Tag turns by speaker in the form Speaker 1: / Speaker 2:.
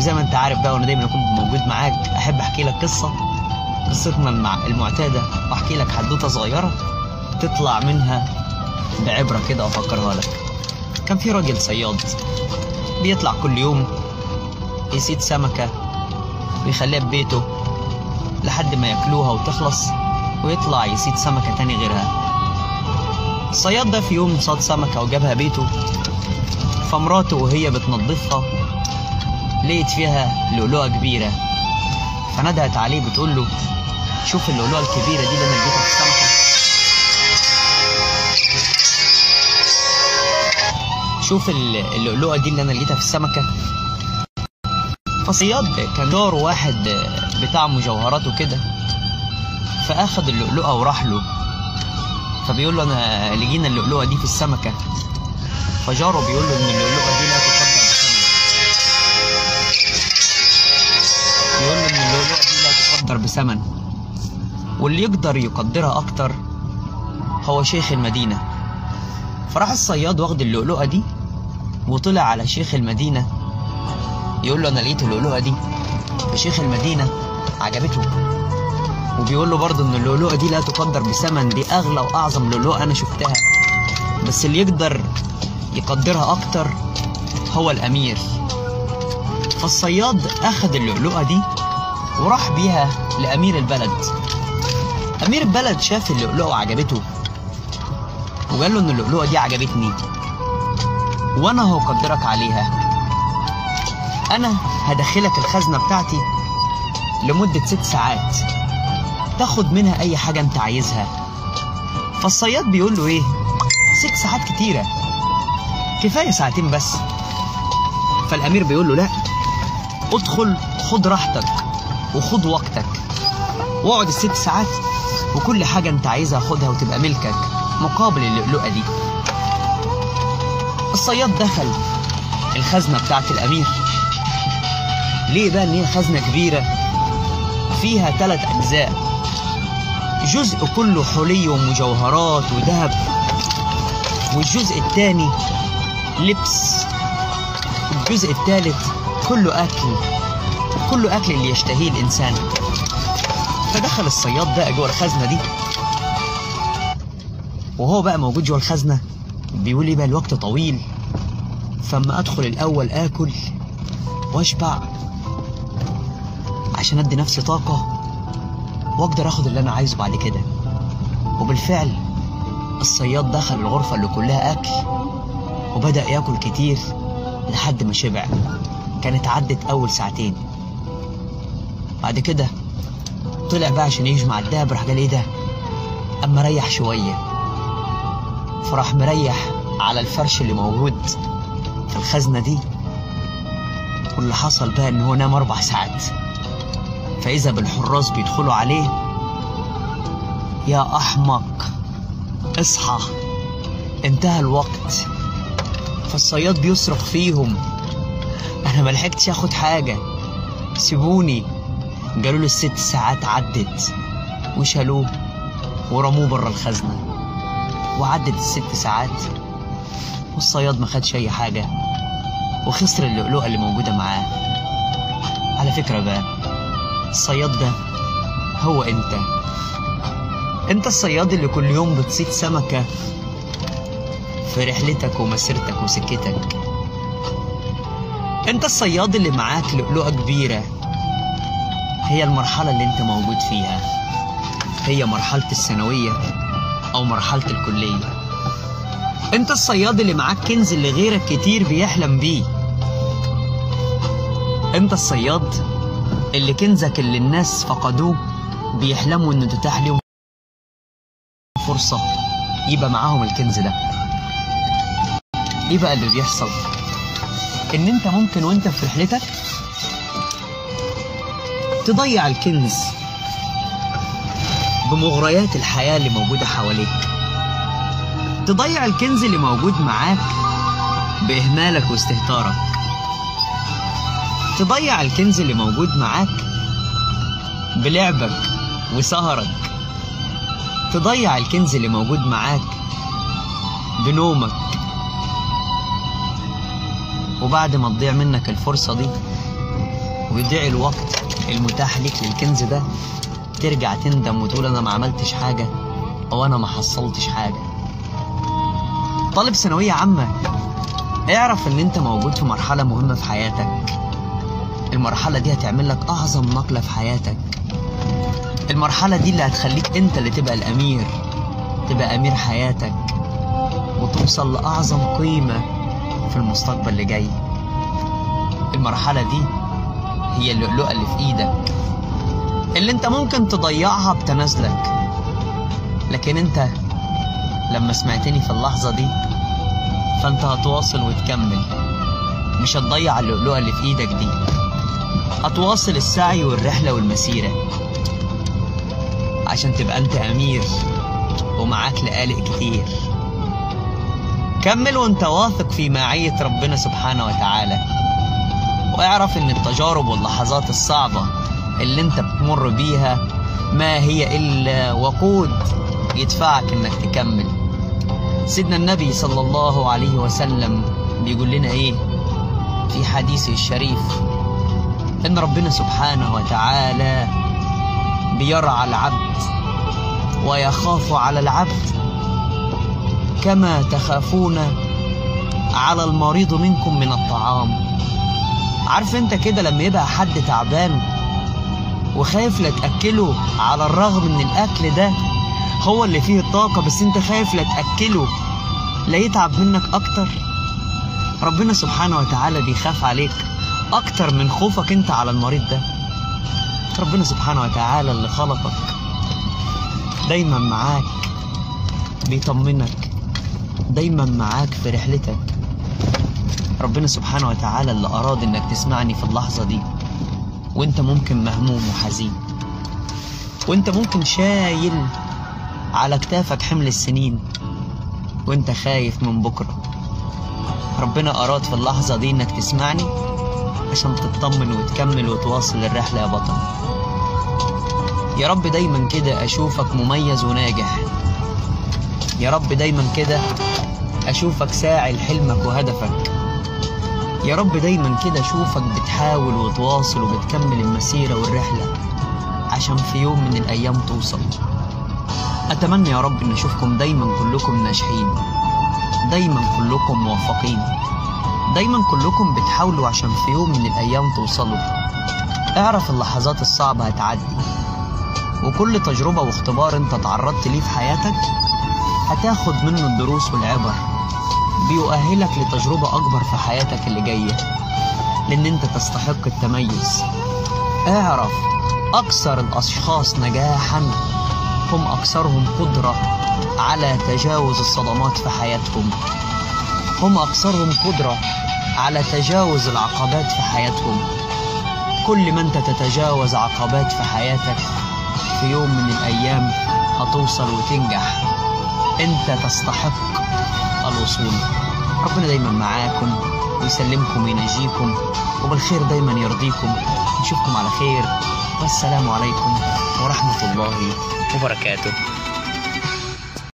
Speaker 1: وزي ما انت عارف بقى وانا دايما اكون موجود معاك احب احكي لك قصه قصتنا المع... المعتاده واحكي لك حدوته صغيره تطلع منها بعبره كده افكرها لك كان في راجل صياد بيطلع كل يوم يصيد سمكه ويخليها في بيته لحد ما ياكلوها وتخلص ويطلع يصيد سمكه تاني غيرها الصياد ده في يوم صاد سمكه وجابها بيته فمراته وهي بتنظفها لقيت فيها لؤلؤة كبيرة فندهت عليه بتقول له شوف اللؤلؤة الكبيرة دي اللي انا لقيتها في السمكة شوف ال- اللؤلؤة دي اللي انا لقيتها في السمكة فصياد كان دار واحد بتاع مجوهرات وكده فاخد اللؤلؤة وراح له فبيقول له انا لقينا اللؤلؤة دي في السمكة فجاره بيقول له ان اللؤلؤة دي لا تقدر بثمن بيقول له ان اللؤلؤة دي لا تقدر بثمن واللي يقدر يقدرها اكتر هو شيخ المدينة فراح الصياد واخد اللؤلؤة دي وطلع على شيخ المدينة يقول له انا لقيت اللؤلؤة دي فشيخ المدينة عجبته وبيقول له برضه ان اللؤلؤة دي لا تقدر بثمن دي اغلى واعظم لؤلؤة انا شفتها بس اللي يقدر يقدرها اكتر هو الامير فالصياد اخد اللؤلؤة دي وراح بيها لامير البلد امير البلد شاف اللؤلؤة وعجبته وقال له ان اللؤلؤة دي عجبتني وانا هقدرك عليها انا هدخلك الخزنة بتاعتي لمدة ست ساعات تاخد منها اي حاجة انت عايزها فالصياد بيقول له ايه ست ساعات كتيرة كفاية ساعتين بس فالامير بيقول له لا ادخل خد راحتك وخد وقتك واقعد الست ساعات وكل حاجة انت عايزها خدها وتبقى ملكك مقابل اللؤلؤة دي الصياد دخل الخزنة بتاعت الأمير ليه بقى إن هي خزنة كبيرة فيها ثلاث أجزاء جزء كله حلي ومجوهرات وذهب والجزء الثاني لبس الجزء الثالث كله أكل كله أكل اللي يشتهيه الإنسان فدخل الصياد بقى جوه الخزنة دي وهو بقى موجود جوه الخزنة بيقول لي بقى الوقت طويل فاما ادخل الاول اكل واشبع عشان ادي نفسي طاقة واقدر اخد اللي انا عايزه بعد كده وبالفعل الصياد دخل الغرفة اللي كلها اكل وبدأ ياكل كتير لحد ما شبع كانت عدت اول ساعتين بعد كده طلع بقى عشان يجمع الدهب راح قال ايه ده اما ريح شويه فراح مريح على الفرش اللي موجود في الخزنة دي واللي حصل بقى ان هو نام اربع ساعات فاذا بالحراس بيدخلوا عليه يا احمق اصحى انتهى الوقت فالصياد بيصرخ فيهم انا ملحقتش اخد حاجة سيبوني قالوا له الست ساعات عدت وشالوه ورموه بره الخزنه وعدت الست ساعات والصياد ما خدش اي حاجه وخسر اللؤلؤه اللي موجوده معاه على فكره بقى الصياد ده هو انت انت الصياد اللي كل يوم بتصيد سمكه في رحلتك ومسيرتك وسكتك انت الصياد اللي معاك لؤلؤه كبيره هي المرحله اللي انت موجود فيها هي مرحله الثانويه أو مرحلة الكلية أنت الصياد اللي معاك كنز اللي غيرك كتير بيحلم بيه أنت الصياد اللي كنزك اللي الناس فقدوه بيحلموا إنه تتاح لهم فرصة يبقى معاهم الكنز ده إيه بقى اللي بيحصل؟ إن أنت ممكن وأنت في رحلتك تضيع الكنز بمغريات الحياة اللي موجودة حواليك تضيع الكنز اللي موجود معاك بإهمالك واستهتارك تضيع الكنز اللي موجود معاك بلعبك وسهرك تضيع الكنز اللي موجود معاك بنومك وبعد ما تضيع منك الفرصة دي ويضيع الوقت المتاح ليك للكنز ده ترجع تندم وتقول انا ما عملتش حاجة او انا ما حصلتش حاجة طالب ثانوية عامة اعرف ان انت موجود في مرحلة مهمة في حياتك المرحلة دي هتعمل لك اعظم نقلة في حياتك المرحلة دي اللي هتخليك انت اللي تبقى الامير تبقى امير حياتك وتوصل لاعظم قيمة في المستقبل اللي جاي المرحلة دي هي اللؤلؤة اللي في ايدك اللي انت ممكن تضيعها بتنازلك لكن انت لما سمعتني في اللحظة دي فانت هتواصل وتكمل مش هتضيع اللؤلؤة اللي في ايدك دي هتواصل السعي والرحلة والمسيرة عشان تبقى انت امير ومعاك لقالق كتير كمل وانت واثق في معية ربنا سبحانه وتعالى واعرف ان التجارب واللحظات الصعبة اللي انت بتمر بيها ما هي الا وقود يدفعك انك تكمل سيدنا النبي صلى الله عليه وسلم بيقول لنا ايه في حديثه الشريف ان ربنا سبحانه وتعالى بيرعى العبد ويخاف على العبد كما تخافون على المريض منكم من الطعام عارف انت كده لما يبقى حد تعبان وخايف لا تاكله على الرغم ان الاكل ده هو اللي فيه الطاقه بس انت خايف لا تاكله لا يتعب منك اكتر ربنا سبحانه وتعالى بيخاف عليك اكتر من خوفك انت على المريض ده ربنا سبحانه وتعالى اللي خلقك دايما معاك بيطمنك دايما معاك في رحلتك ربنا سبحانه وتعالى اللي أراد إنك تسمعني في اللحظة دي وإنت ممكن مهموم وحزين وإنت ممكن شايل على كتافك حمل السنين وإنت خايف من بكرة ربنا أراد في اللحظة دي إنك تسمعني عشان تطمن وتكمل وتواصل الرحلة يا بطل يا رب دايما كده أشوفك مميز وناجح يا رب دايما كده أشوفك ساعي لحلمك وهدفك يا رب دايما كده أشوفك بتحاول وتواصل وبتكمل المسيرة والرحلة عشان في يوم من الأيام توصل أتمنى يا رب إن أشوفكم دايما كلكم ناجحين دايما كلكم موفقين دايما كلكم بتحاولوا عشان في يوم من الأيام توصلوا اعرف اللحظات الصعبة هتعدي وكل تجربة واختبار انت تعرضت ليه في حياتك هتاخد منه الدروس والعبر بيؤهلك لتجربة أكبر في حياتك اللي جاية لأن أنت تستحق التميز اعرف أكثر الأشخاص نجاحا هم أكثرهم قدرة على تجاوز الصدمات في حياتهم هم أكثرهم قدرة على تجاوز العقبات في حياتهم كل ما أنت تتجاوز عقبات في حياتك في يوم من الأيام هتوصل وتنجح أنت تستحق الوصول ربنا دايما معاكم ويسلمكم وينجيكم وبالخير دايما يرضيكم نشوفكم على خير والسلام عليكم ورحمة الله وبركاته